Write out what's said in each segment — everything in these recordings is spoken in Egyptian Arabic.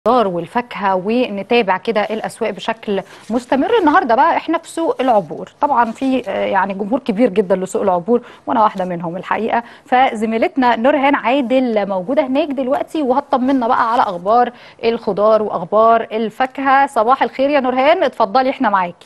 الخضار والفاكهه ونتابع كده الاسواق بشكل مستمر النهارده بقى احنا في سوق العبور طبعا في آه، يعني جمهور كبير جدا لسوق العبور وانا واحده منهم الحقيقه فزميلتنا نورهان عادل موجوده هناك دلوقتي وهتطمنا بقى على اخبار الخضار واخبار الفاكهه صباح الخير يا نورهان اتفضلي احنا معاكي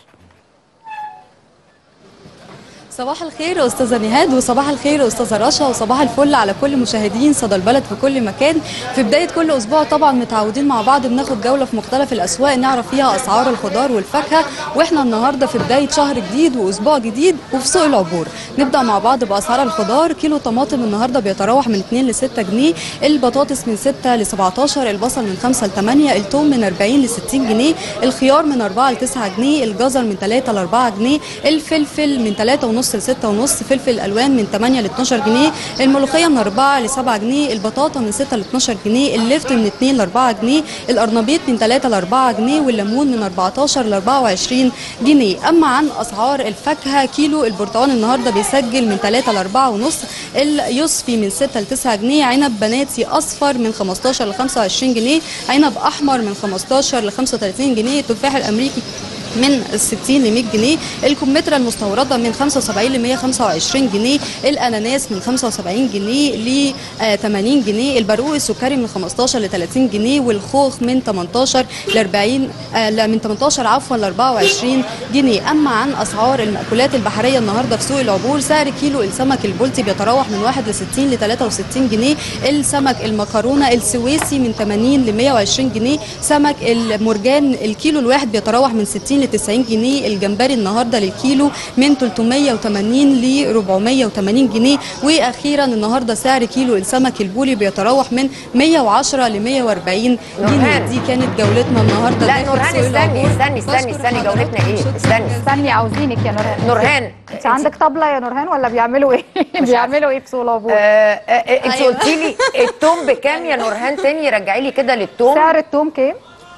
صباح الخير استاذه نهاد وصباح الخير استاذه رشا وصباح الفل على كل مشاهدين صدى البلد في كل مكان في بدايه كل اسبوع طبعا متعودين مع بعض بناخد جوله في مختلف الاسواق نعرف فيها اسعار الخضار والفاكهه واحنا النهارده في بدايه شهر جديد واسبوع جديد وفي سوق العبور نبدا مع بعض باسعار الخضار كيلو طماطم النهارده بيتراوح من 2 ل 6 جنيه البطاطس من 6 ل 17 البصل من 5 ل 8 الثوم من 40 ل 60 جنيه الخيار من 4 ل 9 جنيه الجزر من 3 ل 4 جنيه الفلفل من 3 ونص ل 6 ونص فلفل الالوان من 8 ل 12 جنيه الملوخيه من 4 ل 7 جنيه البطاطا من 6 ل 12 جنيه اللفت من 2 ل 4 جنيه القرنبيط من 3 ل 4 جنيه والليمون من 14 ل 24 جنيه اما عن اسعار الفاكهه كيلو البرتقال النهارده بيسجل من 3 ل 4 ونص اليوسفي من 6 ل 9 جنيه عنب بناتي اصفر من 15 ل 25 جنيه عنب احمر من 15 ل 35 جنيه التفاح الامريكي من 60 ل 100 جنيه الكمثرى المستورده من 75 ل 125 جنيه الاناناس من 75 جنيه ل 80 جنيه البرقوق السكري من 15 ل 30 جنيه والخوخ من 18 ل 40 آه، لا من 18 عفوا ل 24 جنيه اما عن اسعار المأكولات البحريه النهارده في سوق العبور سعر كيلو السمك البلطي بيتراوح من 61 ل 63 جنيه السمك المكرونه السويسي من 80 ل 120 جنيه سمك المرجان الكيلو الواحد بيتراوح من 60 ل 90 جنيه الجمبري النهارده للكيلو من 380 ل 480 جنيه واخيرا النهارده سعر كيلو السمك البولي بيتراوح من 110 ل 140 جنيه نورهان. دي كانت جولتنا النهارده لا داخل نورهان سوق استني العبور. استني استني بشكر استني حضرتك. جولتنا ايه شكراً استني استني عاوزينك يا نورهان نورهان انت عندك طبله يا نورهان ولا بيعملوا ايه بيعملوا ايه في سوق العبور آه آه آه، انت أيوة. قلتي لي التوم بكام يا نورهان تاني رجعي لي كده للتوم سعر التوم كام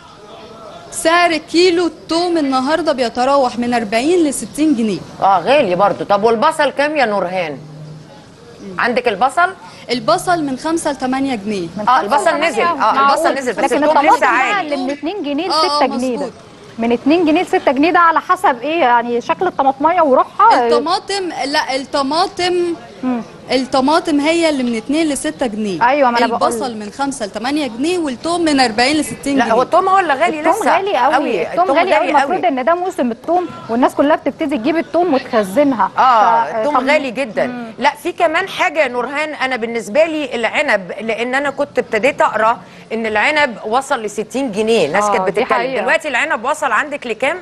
سعر كيلو الثوم النهارده بيتراوح من 40 ل 60 جنيه اه غالي برضو طب والبصل كام يا نورهان عندك البصل البصل من 5 ل 8 جنيه من اه خمسة البصل لثمانية؟ نزل اه معقول. البصل نزل بس لكن التوم الطماطم لسه بقى عالي اللي من 2 جنيه ل آه، 6 آه، جنيه ده مظبوط. من 2 جنيه ل 6 جنيه ده على حسب ايه يعني شكل الطماطميه وروحها الطماطم لا الطماطم مم. الطماطم هي اللي من 2 ل 6 جنيه أيوة، ما أنا بقول البصل من 5 ل 8 جنيه والثوم من 40 ل 60 جنيه لا هو التوم هو اللي غالي التوم لسه غالي قوي التوم غالي قوي المفروض ان ده موسم التوم والناس كلها بتبتدي تجيب التوم وتخزنها اه ف- التوم طب- غالي جدا لا في كمان حاجه يا نورهان انا بالنسبه لي العنب لان انا كنت ابتديت اقرا ان العنب وصل ل 60 جنيه ناس آه، كانت دي بتتكلم حقيقة. دلوقتي العنب وصل عندك لكام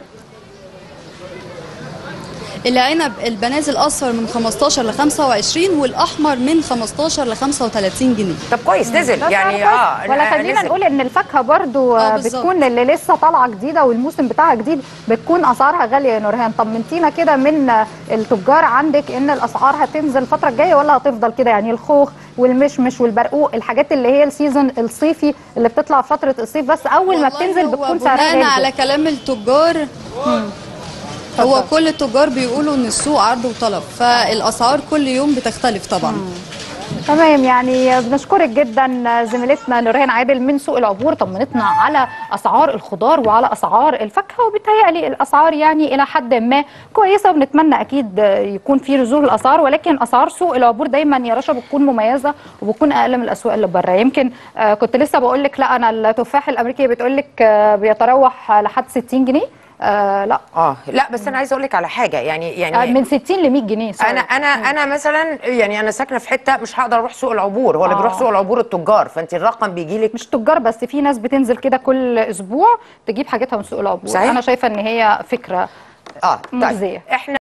العنب البنازل الاصفر من 15 ل 25 والاحمر من 15 ل 35 جنيه طب كويس نزل ده يعني سعر اه كويس. ولا خلينا نزل. نقول ان الفاكهه برضو آه، آه، بالظبط. بتكون اللي لسه طالعه جديده والموسم بتاعها جديد بتكون اسعارها غاليه يا نورهان طمنتينا كده من آه، التجار عندك ان الاسعار هتنزل الفتره الجايه ولا هتفضل كده يعني الخوخ والمشمش والبرقوق الحاجات اللي هي السيزون الصيفي اللي بتطلع في فتره الصيف بس اول ما والله بتنزل هو بتكون سعرها بناء غالي على جداً. كلام التجار هو كل التجار بيقولوا ان السوق عرض وطلب فالاسعار كل يوم بتختلف طبعا تمام يعني بنشكرك جدا زميلتنا نورهان عادل من سوق العبور طمنتنا على اسعار الخضار وعلى اسعار الفاكهه وبالتهيألي الاسعار يعني الى حد ما كويسه وبنتمنى اكيد يكون في نزول الاسعار ولكن اسعار سوق العبور دايما يا رشا بتكون مميزه وبتكون اقل من الاسواق اللي بره يمكن آه، كنت لسه بقول لك لا انا التفاح الامريكي بتقول لك آه، بيتراوح لحد 60 جنيه آه لا اه لا بس انا عايزه اقول لك على حاجه يعني آه، يعني من 60 ل 100 جنيه sorry. انا انا انا مثلا يعني انا ساكنه في حته مش هقدر اروح سوق العبور هو اللي آه. بيروح سوق العبور التجار فانت الرقم بيجي لك مش تجار بس في ناس بتنزل كده كل اسبوع تجيب حاجاتها من سوق العبور صحيح. انا شايفه ان هي فكره اه مجزية. طيب احنا